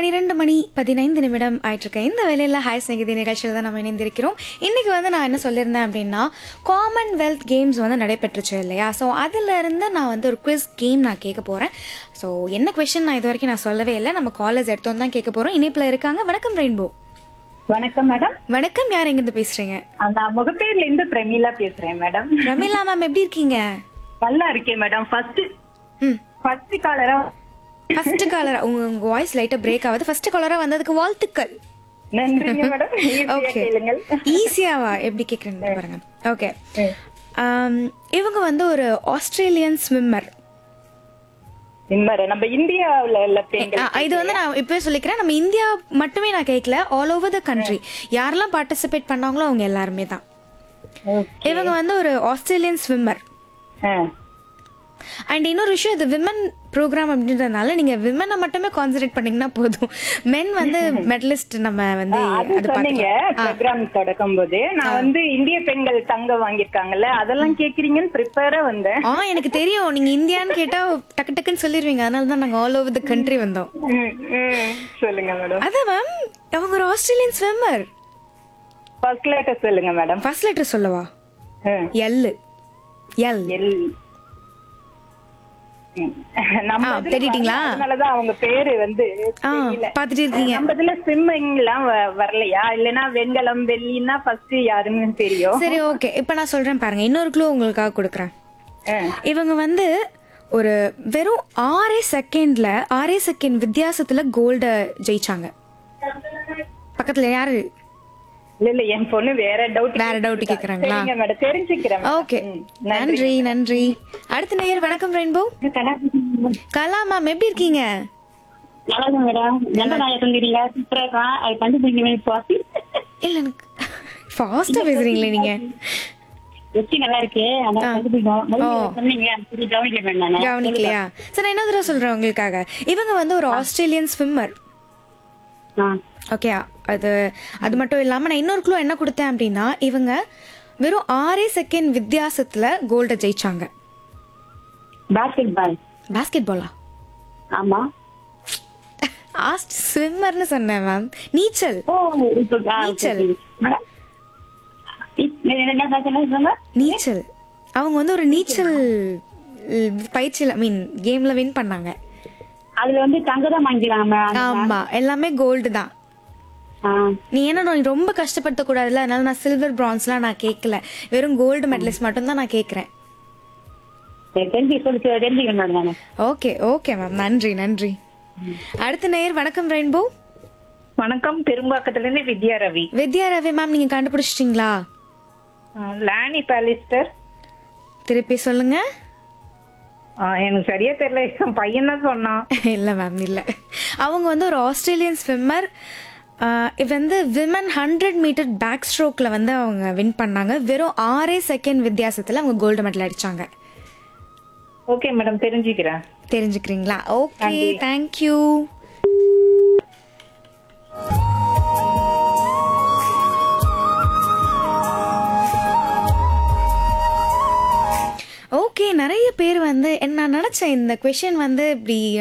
பன்னிரெண்டு மணி பதினைந்து நிமிடம் ஆயிட்டிருக்க இந்த வேலையில் ஹாய் ஸ்நேகிதி நிகழ்ச்சியில் தான் நம்ம இணைந்திருக்கிறோம் இன்றைக்கி வந்து நான் என்ன சொல்லியிருந்தேன் அப்படின்னா காமன்வெல்த் கேம்ஸ் வந்து நடைபெற்றுச்சு இல்லையா ஸோ இருந்து நான் வந்து ஒரு குவிஸ் கேம் நான் கேட்க போகிறேன் ஸோ என்ன கொஷின் நான் இது வரைக்கும் நான் சொல்லவே இல்லை நம்ம காலேஜ் எடுத்தோம் தான் கேட்க போகிறோம் இணைப்பில் இருக்காங்க வணக்கம் ரெயின்போ வணக்கம் மேடம் வணக்கம் யார் எங்கேருந்து பேசுகிறீங்க நான் முகப்பேர்ல இருந்து பிரமிளா பேசுறேன் மேடம் ரமிலா மேம் எப்படி இருக்கீங்க நல்லா இருக்கேன் மேடம் ஃபர்ஸ்ட் ம் ஃபர்ஸ்ட் காலரா ஃபர்ஸ்ட் காலரா உங்க உங்க வாய்ஸ் லைட்டா பிரேக் ஆகுது ஃபர்ஸ்ட் காலரா வந்ததுக்கு வாழ்த்துக்கள் நன்றிங்க மேடம் ஈஸியா ஓகே கேளுங்கள் ஈஸியாவா எப்படி கேக்குறேன்னு பாருங்க ஓகே இவங்க வந்து ஒரு ஆஸ்திரேலியன் ஸ்விம்மர் இன்மர நம்ம இந்தியாவுல உள்ள பெண்கள் இது வந்து நான் இப்பவே சொல்லிக்கிறேன் நம்ம இந்தியா மட்டுமே நான் கேட்கல ஆல் ஓவர் த கண்ட்ரி யாரெல்லாம் பார்ட்டிசிபேட் பண்ணாங்களோ அவங்க எல்லாருமே தான் இவங்க வந்து ஒரு ஆஸ்திரேலியன் ஸ்விம்மர் ஆ. அண்ட் இன்னொரு விஷயம் இது விமன் ப்ரோக்ராம் அப்படின்றதுனால நீங்க விமனை மட்டுமே கான்சென்ட்ரேட் பண்ணீங்கன்னா போதும் மென் வந்து மெடலிஸ்ட் நம்ம வந்து அது அது சொன்னீங்க ப்ரோக்ராம் தொடக்கும் போது நான் வந்து இந்திய பெண்கள் தங்கம் வாங்கியிருக்காங்கல்ல அதெல்லாம் கேக்குறீங்கன்னு ப்ரிப்பேரா வந்தேன் ஆ எனக்கு தெரியும் நீங்க இந்தியான்னு கேட்டா டக்கு டக்குன்னு சொல்லிருவீங்க அதனால தான் நாங்க ஆல் ஓவர் த கண்ட்ரி வந்தோம் ம், ம். சொல்லுங்க மேடம் அதான் மேம் அவங்க ஒரு ஆஸ்திரேலியன் ஸ்விம்மர் ஃபர்ஸ்ட் லேட்டர் சொல்லுங்க மேடம் ஃபர்ஸ்ட் லெட்டர் சொல்லவா எல் எல் எல் ம். நம்ம ஆ, இதுல தேடிட்டீங்களா? வரல, அதனாலதான் அவங்க பேரு வந்து ஆ தெரியல. பாத்துட்டு இருக்கீங்க நம்ம இதுல ஸ்விம்மிங் எல்லாம் வ- வரலையா இல்லனா வெண்கலம் வெள்ளின்னா ஃபர்ஸ்ட் யாருன்னு தெரியும் சரி ஓகே இப்போ நான் சொல்றேன் பாருங்க இன்னொரு க்ளூ உங்களுக்காக கொடுக்குறேன் ஆ. இவங்க வந்து ஒரு வெறும் ஆறே செகண்ட்ல ஆறே செகண்ட் வித்தியாசத்துல கோல்ட ஜெயிச்சாங்க பக்கத்துல யாரு இல்ல இல்ல என் பொண்ணு வேற டவுட் வேற doubt கேக்குறாங்களா? சரிங்க மேடம் தெரிஞ்சுக்கிறேன் madam. ஓகே ம். நன்றி நன்றி அடுத்த நேயர் வணக்கம் ரெயின்போ கலா மேம் எப்படி இருக்கீங்க நல்லா மேடம் நல்ல நாயை சொல்லிடுறீங்க சூப்பரா இருக்கான் அது கண்டுபிடிக்கணும் இப்போ இல்ல எனக்கு ஃபாஸ்டா பேசுறீங்களே நீங்க வெற்றி நல்லா இருக்கு ஆனா கண்டுபிடிக்கணும் முதல்ல சொன்னீங்க சரி கவனிக்க வேண்டாம் கவனிக்கலையா சரி நான் என்ன தடவை சொல்றேன் உங்களுக்காக இவங்க வந்து ஒரு ஆஸ்திரேலியன் ஸ்விம்மர் ஓகே அது அது மட்டும் இல்லாம நான் இன்னொரு க்ளூ என்ன கொடுத்தேன் அப்படின்னா இவங்க வெறும் ஆறே செகண்ட் வித்தியாசத்துல கோல்ட ஜெயிச்சாங்க பாஸ்கெட் பால் பாஸ்கெட் பாலா ஆமா ஆஸ்ட் ஸ்விம்மர்னு சொன்னேன் மேம் நீச்சல் ஓ இப்போ ஆ, okay, நீச்சல். okay. மேடம், இப்- என்ன என்ன சொன்ன- சொன்ன நீச்சல் அவங்க வந்து ஒரு நீச்சல் பயிற்சியில் ஐ மீன் கேம்ல வின் பண்ணாங்க அதுல வந்து தங்க தான் வாங்கிக்கிறாங்க மேம். ஆமா எல்லாமே கோல்டு தான் ஆ, நீ என்ன நீ ரொம்ப கஷ்டப்படுத்த கூடாதுல்ல அதனால நான் சில்வர் பிரான்ஸ்லாம் நான் கேட்கல வெறும் கோல்டு மெடலிஸ்ட் மட்டும் தான் நான் கேட்கறேன் சரி, தெரிஞ்சு சொல்லி தெரிஞ்சுக்கிறேன் மேடம் நானு ஓகே ஓகே மேம் நன்றி நன்றி அடுத்த நேயர் வணக்கம் ரெயின்போ வணக்கம் பெரும்பாக்கத்துல இருந்து வித்யா ரவி வித்யா ரவி மேம் நீங்க கண்டுபிடிச்சிட்டீங்களா ஆ, லானி பாலிஸ்டர் திருப்பி சொல்லுங்க ஆ, எனக்கு சரியா தெரியல என் பையன் தான் சொன்னான் இல்ல மேம் இல்ல அவங்க வந்து ஒரு ஆஸ்திரேலியன் ஸ்விம்மர் இது வந்து விமன் ஹண்ட்ரட் மீட்டர் பேக் ஸ்ட்ரோக்ல வந்து அவங்க வின் பண்ணாங்க வெறும் ஆறே செகண்ட் வித்தியாசத்துல அவங்க கோல்டு மெடல் அடிச்சாங்க ஓகே மேடம் தெரிஞ்சுக்கிறேன் தெரிஞ்சுக்கிறீங்களா ஓகே தேங்க்யூ ஓகே நிறைய பேர் வந்து என்ன நான் நினச்சேன் இந்த கொஷின் வந்து இப்படி